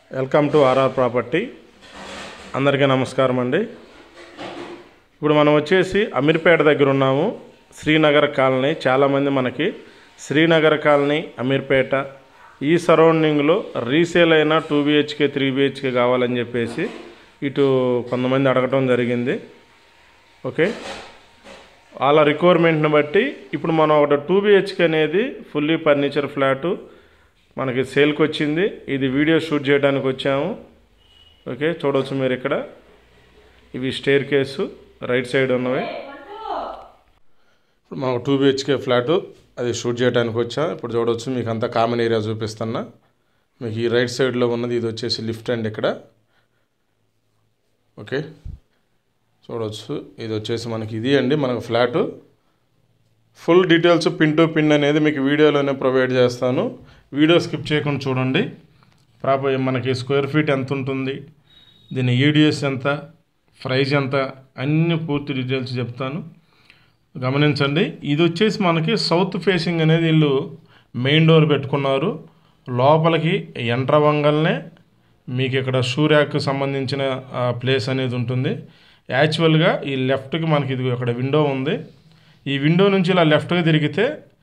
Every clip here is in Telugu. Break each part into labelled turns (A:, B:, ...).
A: వెల్కమ్ టు ఆర్ఆర్ ప్రాపర్టీ అందరికీ నమస్కారం అండి ఇప్పుడు మనం వచ్చేసి అమీర్పేట దగ్గర ఉన్నాము శ్రీనగర్ కాలనీ చాలామంది మనకి శ్రీనగర్ కాలనీ అమీర్పేట ఈ సరౌండింగ్లో రీసేల్ అయిన టూ బిహెచ్కే త్రీ బిహెచ్కే కావాలని చెప్పేసి ఇటు కొంతమంది అడగటం జరిగింది ఓకే వాళ్ళ రిక్వైర్మెంట్ని బట్టి ఇప్పుడు మనం ఒక టూ బిహెచ్కే అనేది ఫుల్లీ ఫర్నిచర్ ఫ్లాటు మనకి సేల్కి వచ్చింది ఇది వీడియో షూట్ చేయడానికి వచ్చాము ఓకే చూడవచ్చు మీరు ఇక్కడ ఇవి స్టేర్ కేసు రైట్ సైడ్ ఉన్నవి ఇప్పుడు మనం టూ బిహెచ్కే ఫ్లాటు అది షూట్ చేయడానికి వచ్చా ఇప్పుడు చూడవచ్చు మీకు అంతా కామన్ ఏరియా చూపిస్తున్నా మీకు ఈ రైట్ సైడ్లో ఉన్నది ఇది వచ్చేసి లిఫ్ట్ అండ్ ఇక్కడ ఓకే చూడవచ్చు ఇది వచ్చేసి మనకి ఇది అండి మనకు flat full details pin to pin అనేది మీకు వీడియోలోనే ప్రొవైడ్ చేస్తాను వీడియో స్కిప్ చేయకుండా చూడండి ప్రాపర్ మనకి స్క్వేర్ ఫీట్ ఎంత ఉంటుంది దీని ఈడిఎస్ ఎంత ప్రైజ్ ఎంత అన్ని పూర్తి డీటెయిల్స్ చెప్తాను గమనించండి ఇది వచ్చేసి మనకి సౌత్ ఫేసింగ్ అనేది వీళ్ళు మెయిన్ డోర్ పెట్టుకున్నారు లోపలికి ఎంటర్ అవ్వగానే మీకు ఇక్కడ సూర్యాకు సంబంధించిన ప్లేస్ అనేది ఉంటుంది యాక్చువల్గా ఈ లెఫ్ట్కి మనకి ఇది ఇక్కడ విండో ఉంది ఈ విండో నుంచి ఇలా లెఫ్ట్గా తిరిగితే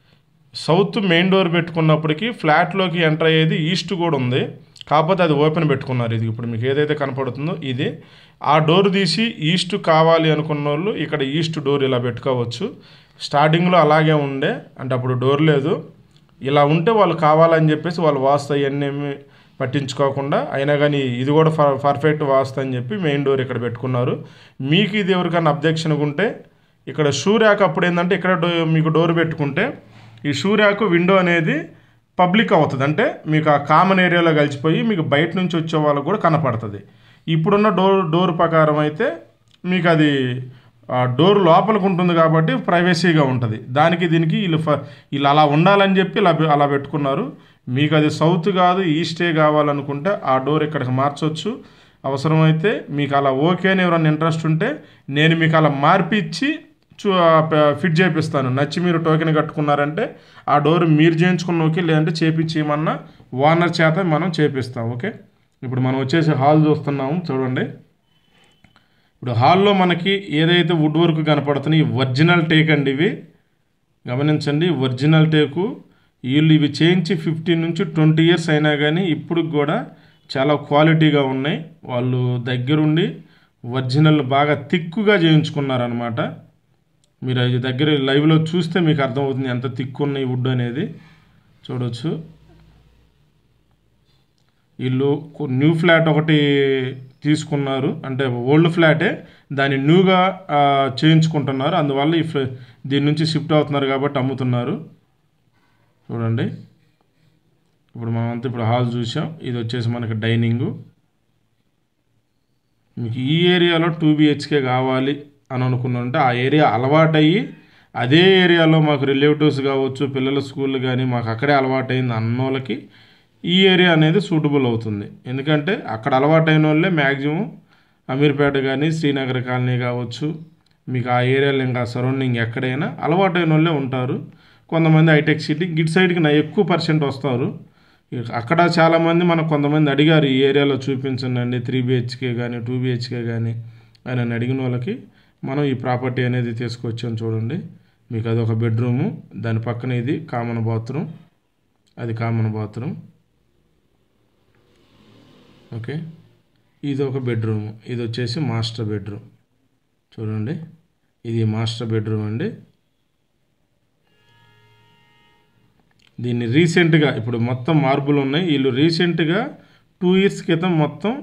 A: సౌత్ మెయిన్ డోర్ పెట్టుకున్నప్పటికీ ఫ్లాట్లోకి ఎంటర్ అయ్యేది ఈస్ట్ కూడా ఉంది కాకపోతే అది ఓపెన్ పెట్టుకున్నారు ఇది ఇప్పుడు మీకు ఏదైతే కనపడుతుందో ఇది ఆ డోర్ తీసి ఈస్ట్ కావాలి అనుకున్న వాళ్ళు ఇక్కడ ఈస్ట్ డోర్ ఇలా పెట్టుకోవచ్చు స్టార్టింగ్లో అలాగే ఉండే అంటే అప్పుడు డోర్ లేదు ఇలా ఉంటే వాళ్ళు కావాలని చెప్పేసి వాళ్ళు వాస్తు అవన్నీ ఏమి పట్టించుకోకుండా అయినా కానీ ఇది కూడా ఫర్ పర్ఫెక్ట్ వాస్తు అని చెప్పి మెయిన్ డోర్ ఇక్కడ పెట్టుకున్నారు మీకు ఇది ఎవరికైనా అబ్జెక్షన్ ఉంటే ఇక్కడ షూ ర్యాక్ అప్పుడు ఏంటంటే ఇక్కడ డో మీకు డోర్ పెట్టుకుంటే ఈ షూ ర్యాక్ విండో అనేది పబ్లిక్ అవుతుంది అంటే మీకు ఆ కామన్ ఏరియాలో కలిసిపోయి మీకు బయట నుంచి వచ్చే వాళ్ళకు కూడా కనపడుతుంది ఇప్పుడున్న డోర్ డోర్ ప్రకారం అయితే మీకు అది ఆ డోర్ లోపలికి ఉంటుంది కాబట్టి ప్రైవసీగా ఉంటుంది దానికి దీనికి వీళ్ళు ఫ వీళ్ళు అలా ఉండాలని చెప్పి ఇలా అలా పెట్టుకున్నారు మీకు అది సౌత్ కాదు ఈస్టే కావాలనుకుంటే ఆ డోర్ ఇక్కడికి మార్చవచ్చు అవసరమైతే మీకు అలా ఓకే అని ఎవరైనా ఇంట్రెస్ట్ ఉంటే నేను మీకు అలా మార్పిచ్చి చూ ఫిట్ చేపిస్తాను నచ్చి మీరు టోకెన్ కట్టుకున్నారంటే ఆ డోర్ మీరు చేయించుకున్న ఓకే లేదంటే చేపించేయమన్నా ఓనర్ చేత మనం చేపిస్తాం ఓకే ఇప్పుడు మనం వచ్చేసి హాల్ చూస్తున్నాము చూడండి ఇప్పుడు హాల్లో మనకి ఏదైతే వుడ్ వర్క్ కనపడుతున్నాయి ఒరిజినల్ టేక్ అండి ఇవి గమనించండి ఒరిజినల్ టేకు వీళ్ళు ఇవి చేయించి ఫిఫ్టీన్ నుంచి ట్వంటీ ఇయర్స్ అయినా కానీ ఇప్పుడు కూడా చాలా క్వాలిటీగా ఉన్నాయి వాళ్ళు దగ్గరుండి ఒరిజినల్ బాగా థిక్కుగా చేయించుకున్నారనమాట మీరు అది దగ్గర లైవ్లో చూస్తే మీకు అర్థమవుతుంది ఎంత థిక్ ఉన్నాయి వుడ్ అనేది చూడవచ్చు వీళ్ళు న్యూ ఫ్లాట్ ఒకటి తీసుకున్నారు అంటే ఓల్డ్ ఫ్లాటే దాన్ని న్యూగా చేయించుకుంటున్నారు అందువల్ల ఈ దీని నుంచి షిఫ్ట్ అవుతున్నారు కాబట్టి అమ్ముతున్నారు చూడండి ఇప్పుడు మనమంతా ఇప్పుడు హాల్ చూసాం ఇది వచ్చేసి మనకి డైనింగు మీకు ఈ ఏరియాలో టూ బిహెచ్కే కావాలి అని అనుకున్నంటే ఆ ఏరియా అలవాటయ్యి అదే ఏరియాలో మాకు రిలేటివ్స్ కావచ్చు పిల్లల స్కూల్ కానీ మాకు అక్కడే అలవాటైంది అన్నోళ్ళకి ఈ ఏరియా అనేది సూటబుల్ అవుతుంది ఎందుకంటే అక్కడ అలవాటైన వాళ్ళే మ్యాక్సిమం అమీర్పేట కానీ శ్రీనగర్ కాలనీ కావచ్చు మీకు ఆ ఏరియాలో ఇంకా సరౌండింగ్ ఎక్కడైనా అలవాటైన వాళ్ళే ఉంటారు కొంతమంది హైటెక్ సిటీ గిట్ సైడ్కి నా ఎక్కువ పర్సెంట్ వస్తారు అక్కడ చాలామంది మనకు కొంతమంది అడిగారు ఈ ఏరియాలో చూపించండి త్రీ బిహెచ్కే కానీ టూ బిహెచ్కే కానీ అని అడిగిన వాళ్ళకి మనం ఈ ప్రాపర్టీ అనేది తీసుకొచ్చాం చూడండి మీకు అది ఒక బెడ్రూము దాని పక్కన ఇది కామన్ బాత్రూమ్ అది కామన్ బాత్రూమ్ ఓకే ఇది ఒక బెడ్రూమ్ ఇది వచ్చేసి మాస్టర్ బెడ్రూమ్ చూడండి ఇది మాస్టర్ బెడ్రూమ్ అండి దీన్ని రీసెంట్గా ఇప్పుడు మొత్తం మార్బుల్ ఉన్నాయి వీళ్ళు రీసెంట్గా టూ ఇయర్స్ క్రితం మొత్తం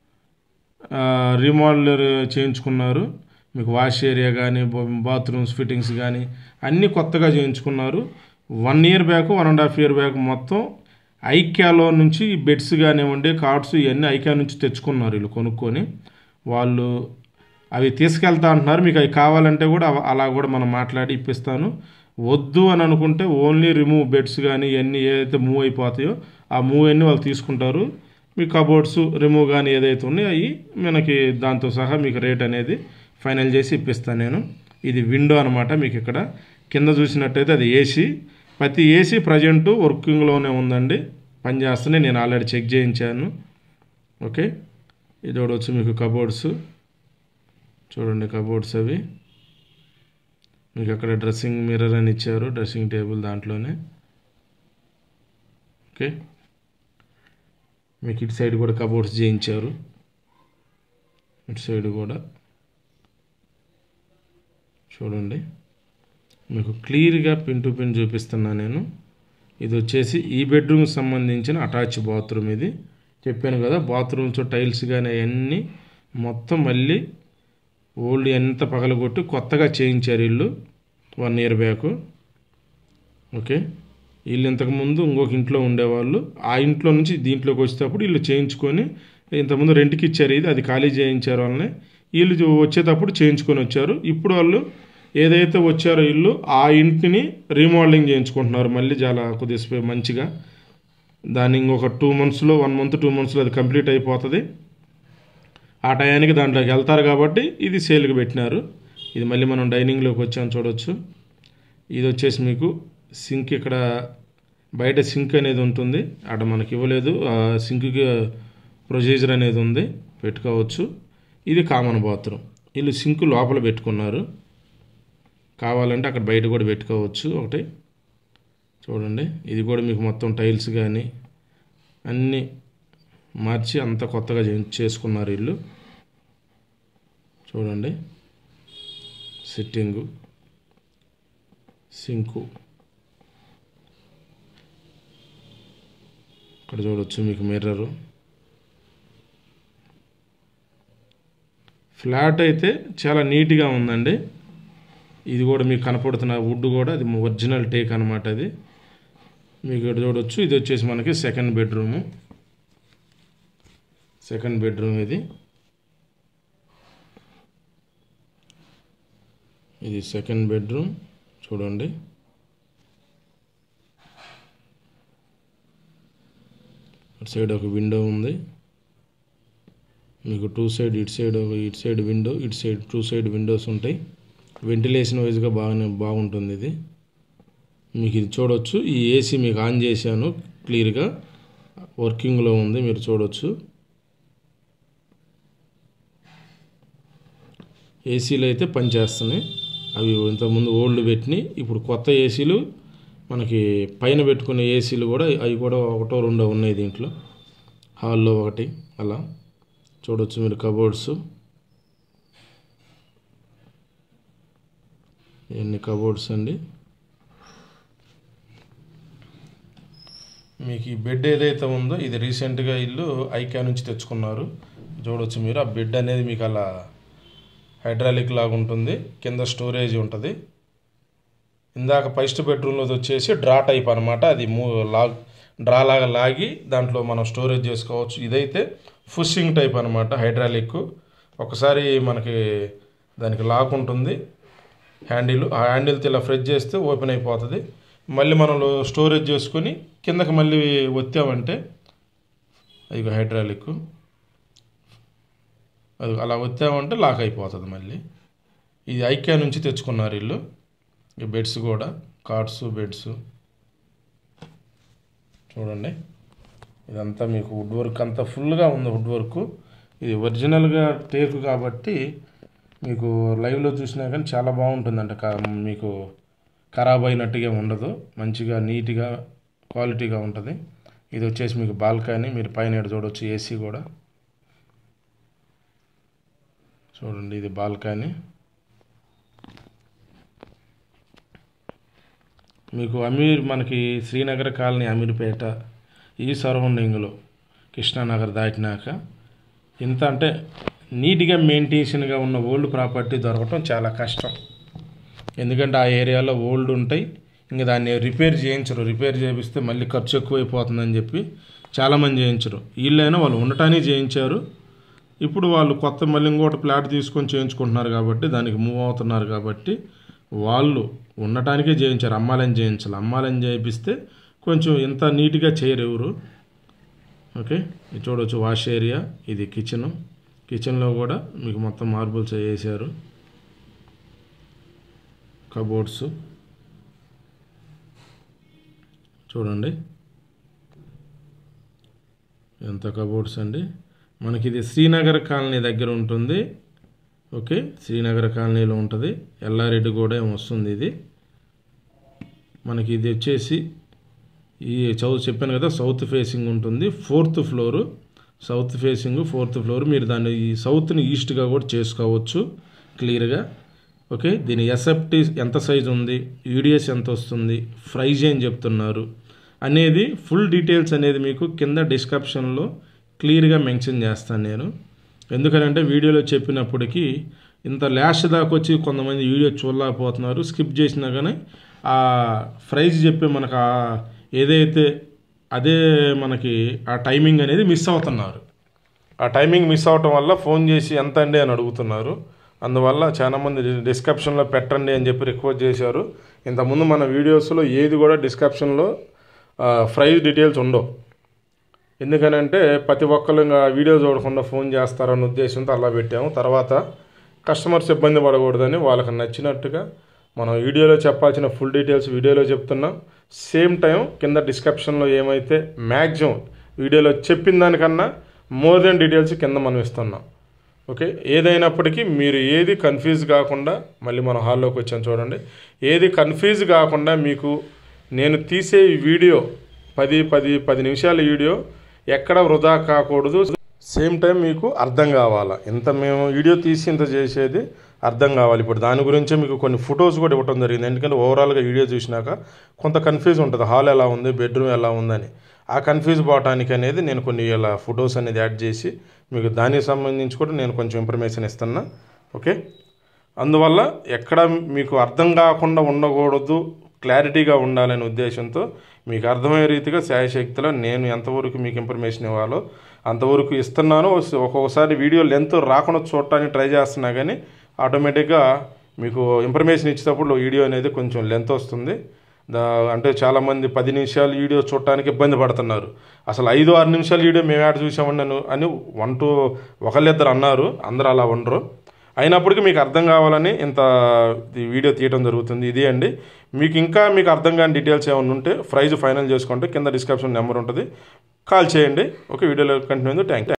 A: రీమోడల్ చేయించుకున్నారు మీకు వాష్ ఏరియా కానీ బాత్రూమ్స్ ఫిట్టింగ్స్ కానీ అన్నీ కొత్తగా చేయించుకున్నారు one year back one and half year back మొత్తం ఐక్యాలో నుంచి బెడ్స్ కానివ్వండి కార్డ్స్ ఇవన్నీ ఐక్యా నుంచి తెచ్చుకున్నారు వీళ్ళు కొనుక్కొని వాళ్ళు అవి తీసుకెళ్తా అంటున్నారు మీకు అవి కావాలంటే కూడా అలా కూడా మనం మాట్లాడి ఇప్పిస్తాను వద్దు అని అనుకుంటే ఓన్లీ రిమూవ్ బెడ్స్ కానీ ఇవన్నీ ఏదైతే మూవ్ అయిపోతాయో ఆ మూవ్ అన్నీ వాళ్ళు తీసుకుంటారు మీ కబోర్డ్స్ రిమూవ్ కానీ ఏదైతే ఉన్నాయో అవి మనకి దాంతో సహా మీకు రేట్ అనేది ఫైనల్ చేసి ఇప్పిస్తాను నేను ఇది విండో అనమాట మీకు ఇక్కడ కింద చూసినట్టయితే అది ఏసీ ప్రతి ఏసీ ప్రజెంట్ వర్కింగ్లోనే ఉందండి పనిచేస్తూనే నేను ఆల్రెడీ చెక్ చేయించాను ఓకే ఇది కూడా వచ్చి మీకు కబోర్డ్స్ చూడండి కబోర్డ్స్ అవి మీకు అక్కడ డ్రెస్సింగ్ మిర్రర్ అని ఇచ్చారు డ్రెస్సింగ్ టేబుల్ దాంట్లోనే ఓకే మీకు ఇటు సైడ్ కూడా కబోర్డ్స్ చేయించారు ఇటు సైడ్ కూడా చూడండి మీకు క్లియర్గా పిన్ టు పిన్ చూపిస్తున్నా నేను ఇది వచ్చేసి ఈ బెడ్రూమ్కి సంబంధించిన అటాచ్ బాత్రూమ్ ఇది చెప్పాను కదా బాత్రూమ్స్ టైల్స్ కానీ అవన్నీ మొత్తం మళ్ళీ ఓల్డ్ ఎంత పగలగొట్టి కొత్తగా చేయించారు ఇల్లు వన్ ఇయర్ బ్యాక్ ఓకే వీళ్ళు ఇంతకుముందు ఇంకొక ఇంట్లో ఉండేవాళ్ళు ఆ ఇంట్లో నుంచి దీంట్లోకి వచ్చేటప్పుడు వీళ్ళు చేయించుకొని ఇంతకుముందు రెంట్కి ఇచ్చారు ఇది అది ఖాళీ చేయించారు వాళ్ళని వీళ్ళు వచ్చేటప్పుడు చేయించుకొని వచ్చారు ఇప్పుడు వాళ్ళు ఏదైతే వచ్చారో ఇల్లు ఆ ఇంటిని రీమోడలింగ్ చేయించుకుంటున్నారు మళ్ళీ చాలా కొద్దిగా మంచిగా దాన్ని ఇంకొక టూ మంత్స్లో వన్ మంత్ టూ మంత్స్లో అది కంప్లీట్ అయిపోతుంది ఆ టయానికి దాంట్లోకి వెళ్తారు కాబట్టి ఇది సేల్కి పెట్టినారు ఇది మళ్ళీ మనం డైనింగ్లోకి వచ్చాము చూడొచ్చు ఇది వచ్చేసి మీకు సింక్ ఇక్కడ బయట సింక్ అనేది ఉంటుంది అక్కడ మనకి ఇవ్వలేదు ఆ సింక్కి ప్రొసీజర్ అనేది ఉంది పెట్టుకోవచ్చు ఇది కామన్ బాత్రూమ్ వీళ్ళు సింక్ లోపల పెట్టుకున్నారు కావాలంటే అక్కడ బయట కూడా పెట్టుకోవచ్చు ఒకటి చూడండి ఇది కూడా మీకు మొత్తం టైల్స్ కానీ అన్నీ మార్చి అంత కొత్తగా చే- చేసుకున్నారు ఇల్లు చూడండి సిట్టింగు సింకు ఇక్కడ చూడొచ్చు మీకు మిర్రరు ఫ్లాట్ అయితే చాలా నీట్గా ఉందండి ఇది కూడా మీకు కనపడుతున్న వుడ్ కూడా అది ఒరిజినల్ టేక్ అనమాట అది మీకు ఇక్కడ చూడొచ్చు ఇది వచ్చేసి మనకి సెకండ్ బెడ్రూము సెకండ్ బెడ్రూమ్ ఇది ఇది సెకండ్ బెడ్రూమ్ చూడండి అటు సైడ్ ఒక విండో ఉంది మీకు టూ సైడ్ ఇటు సైడ్ ఒక ఇటు సైడ్ విండో ఇటు సైడ్ టూ సైడ్ విండోస్ ఉంటాయి వెంటిలేషన్ వైజ్గా బాగానే బాగుంటుంది ఇది మీకు ఇది చూడొచ్చు ఈ ఏసీ మీకు ఆన్ చేశాను క్లియర్గా వర్కింగ్లో ఉంది మీరు చూడొచ్చు ఏసీలు అయితే పనిచేస్తున్నాయి అవి ఇంతకుముందు ఓల్డ్ పెట్టినాయి ఇప్పుడు కొత్త ఏసీలు మనకి పైన పెట్టుకునే ఏసీలు కూడా అవి కూడా ఒకటో రెండో ఉన్నాయి దీంట్లో హాల్లో ఒకటి అలా చూడొచ్చు మీరు కబోర్డ్స్ ఇవన్నీ కబోర్డ్స్ అండి మీకు ఈ బెడ్ ఏదైతే ఉందో ఇది రీసెంట్గా ఇల్లు ఐక్యా నుంచి తెచ్చుకున్నారు చూడొచ్చు మీరు ఆ బెడ్ అనేది మీకు అలా హైడ్రాలిక్ లాగా ఉంటుంది కింద స్టోరేజ్ ఉంటుంది ఇందాక ఫస్ట్ బెడ్రూమ్లో వచ్చేసి డ్రా టైప్ అనమాట అది మూ లాగ్ డ్రా లాగా లాగి దాంట్లో మనం స్టోరేజ్ చేసుకోవచ్చు ఇదైతే ఫుషింగ్ టైప్ అనమాట హైడ్రాలిక్ ఒకసారి మనకి దానికి లాక్ ఉంటుంది హ్యాండిల్ ఆ హ్యాండిల్తో ఇలా ఫ్రెష్ చేస్తే ఓపెన్ అయిపోతుంది మళ్ళీ మనం స్టోరేజ్ చేసుకొని కిందకి మళ్ళీ వచ్చామంటే అది హైడ్రాలిక్ అది అలా వచ్చామంటే లాక్ అయిపోతుంది మళ్ళీ ఇది ఐక్యా నుంచి తెచ్చుకున్నారు ఇల్లు ఈ బెడ్స్ కూడా కార్డ్స్ బెడ్స్ చూడండి ఇదంతా మీకు వుడ్ వర్క్ అంతా ఫుల్గా ఉంది వుడ్ వర్క్ ఇది ఒరిజినల్గా టేకు కాబట్టి మీకు లైవ్లో చూసినా కానీ చాలా బాగుంటుందంట కా- మీకు ఖరాబ్ అయినట్టుగా ఉండదు మంచిగా నీట్గా క్వాలిటీగా ఉంటుంది ఇది వచ్చేసి మీకు బాల్కనీ మీరు పైన ఈడ చూడొచ్చు ఏసీ కూడా చూడండి ఇది బాల్కనీ మీకు అమీర్ మనకి శ్రీనగర్ కాలనీ అమీర్పేట ఈ సరౌండింగ్లో కృష్ణానగర్ దాటినాక ఇంత అంటే నీట్గా మెయింటేషన్గా ఉన్న ఓల్డ్ ప్రాపర్టీ దొరకటం చాలా కష్టం ఎందుకంటే ఆ ఏరియాలో ఓల్డ్ ఉంటాయి ఇంకా దాన్ని రిపేర్ చేయించరు రిపేర్ చేపిస్తే మళ్ళీ ఖర్చు ఎక్కువైపోతుందని చెప్పి చాలామంది చేయించరు వీళ్ళైనా వాళ్ళు ఉండటానికి చేయించారు ఇప్పుడు వాళ్ళు కొత్త మళ్ళీ ఇంకోటి ప్లాట్ తీసుకొని చేయించుకుంటున్నారు కాబట్టి దానికి మూవ్ అవుతున్నారు కాబట్టి వాళ్ళు ఉండటానికే చేయించారు అమ్మాలని చేయించాలి అమ్మాలని చేయిస్తే కొంచెం ఇంత నీట్గా చేయరు ఎవరు ఓకే ఇది చూడవచ్చు వాష్ ఏరియా ఇది కిచెన్ కిచెన్లో కూడా మీకు మొత్తం మార్బుల్స్ వేసారు కబోర్డ్స్ చూడండి ఎంత కబోర్డ్స్ అండి మనకి ఇది శ్రీనగర్ కాలనీ దగ్గర ఉంటుంది ఓకే శ్రీనగర్ కాలనీలో ఉంటుంది ఎల్లారెడ్డి కూడా వస్తుంది ఇది మనకి ఇది వచ్చేసి ఈ చౌ చెప్పాను కదా సౌత్ ఫేసింగ్ ఉంటుంది fourth floor south facing fourth floor మీరు దాన్ని ఈ సౌత్ని ఈస్ట్గా కూడా చేసుకోవచ్చు క్లియర్గా ఓకే దీని ఎస్ఎఫ్టీ ఎంత సైజ్ ఉంది యూడిఎస్ ఎంత వస్తుంది ప్రైజ్ ఏం చెప్తున్నారు అనేది ఫుల్ డీటెయిల్స్ అనేది మీకు కింద డిస్క్రిప్షన్లో క్లియర్గా మెన్షన్ చేస్తాను నేను ఎందుకనంటే వీడియోలో చెప్పినప్పటికీ ఇంత లాస్ట్ దాకా వచ్చి కొంతమంది వీడియో చూడలేకపోతున్నారు స్కిప్ చేసినా కానీ ఆ ప్రైజ్ చెప్పి మనకు ఆ ఏదైతే అదే మనకి ఆ టైమింగ్ అనేది మిస్ అవుతున్నారు ఆ టైమింగ్ మిస్ అవటం వల్ల ఫోన్ చేసి ఎంత అండి అని అడుగుతున్నారు అందువల్ల చాలామంది డిస్క్రిప్షన్లో పెట్టండి అని చెప్పి రిక్వెస్ట్ చేశారు ఇంతకుముందు మన వీడియోస్లో ఏది కూడా డిస్క్రిప్షన్లో ప్రైజ్ డీటెయిల్స్ ఉండవు ఎందుకనంటే ప్రతి ఒక్కరు ఇంకా వీడియో చూడకుండా ఫోన్ చేస్తారన్న ఉద్దేశంతో అలా పెట్టాము తర్వాత కస్టమర్స్ ఇబ్బంది పడకూడదని వాళ్ళకి నచ్చినట్టుగా మనం వీడియోలో చెప్పాల్సిన ఫుల్ డీటెయిల్స్ వీడియోలో చెప్తున్నాం సేమ్ టైం కింద డిస్క్రిప్షన్లో ఏమైతే మ్యాక్సిమం వీడియోలో చెప్పిన దానికన్నా మోర్ దెన్ డీటెయిల్స్ కింద మనం ఇస్తున్నాం ఓకే ఏదైనప్పటికీ మీరు ఏది కన్ఫ్యూజ్ కాకుండా మళ్ళీ మనం హాల్లోకి వచ్చాం చూడండి ఏది కన్ఫ్యూజ్ కాకుండా మీకు నేను తీసే ఈ వీడియో పది పది పది నిమిషాల వీడియో ఎక్కడ వృధా కాకూడదు సేమ్ టైం మీకు అర్థం కావాలా ఇంత మేము వీడియో తీసి ఇంత చేసేది అర్థం కావాలి ఇప్పుడు దాని గురించే మీకు కొన్ని ఫొటోస్ కూడా ఇవ్వడం జరిగింది ఎందుకంటే ఓవరాల్గా వీడియో చూసినాక కొంత కన్ఫ్యూజ్ ఉంటుంది హాల్ ఎలా ఉంది బెడ్రూమ్ ఎలా ఉందని ఆ కన్ఫ్యూజ్ పోవటానికి అనేది నేను కొన్ని ఇలా ఫొటోస్ అనేది యాడ్ చేసి మీకు దానికి సంబంధించి కూడా నేను కొంచెం ఇన్ఫర్మేషన్ ఇస్తున్నా ఓకే అందువల్ల ఎక్కడ మీకు అర్థం కాకుండా ఉండకూడదు క్లారిటీగా ఉండాలనే ఉద్దేశంతో మీకు అర్థమయ్యే రీతిగా శాయశక్తిలో నేను ఎంతవరకు మీకు ఇన్ఫర్మేషన్ ఇవ్వాలో అంతవరకు ఇస్తున్నాను ఒక్కొక్కసారి వీడియో లెంత్ రాకుండా చూడటానికి ట్రై చేస్తున్నా కానీ ఆటోమేటిక్గా మీకు ఇన్ఫర్మేషన్ ఇచ్చేటప్పుడు వీడియో అనేది కొంచెం లెంత్ వస్తుంది దా అంటే చాలామంది పది నిమిషాలు వీడియో చూడటానికి ఇబ్బంది పడుతున్నారు అసలు ఐదు ఆరు నిమిషాల వీడియో మేము యాడ్ చూసామని నన్ను అని వన్ టూ ఒకళ్ళిద్దరు అన్నారు అందరూ అలా ఉండరు అయినప్పటికీ మీకు అర్థం కావాలని ఇంత ఈ వీడియో తీయడం జరుగుతుంది ఇది అండి మీకు ఇంకా మీకు అర్థం కాని డీటెయిల్స్ ఏమైనా ఉంటే ప్రైజ్ ఫైనల్ చేసుకుంటే కింద డిస్క్రిప్షన్ నెంబర్ ఉంటుంది కాల్ చేయండి ఒక వీడియోలో కంటిన్యూ థ్యాంక్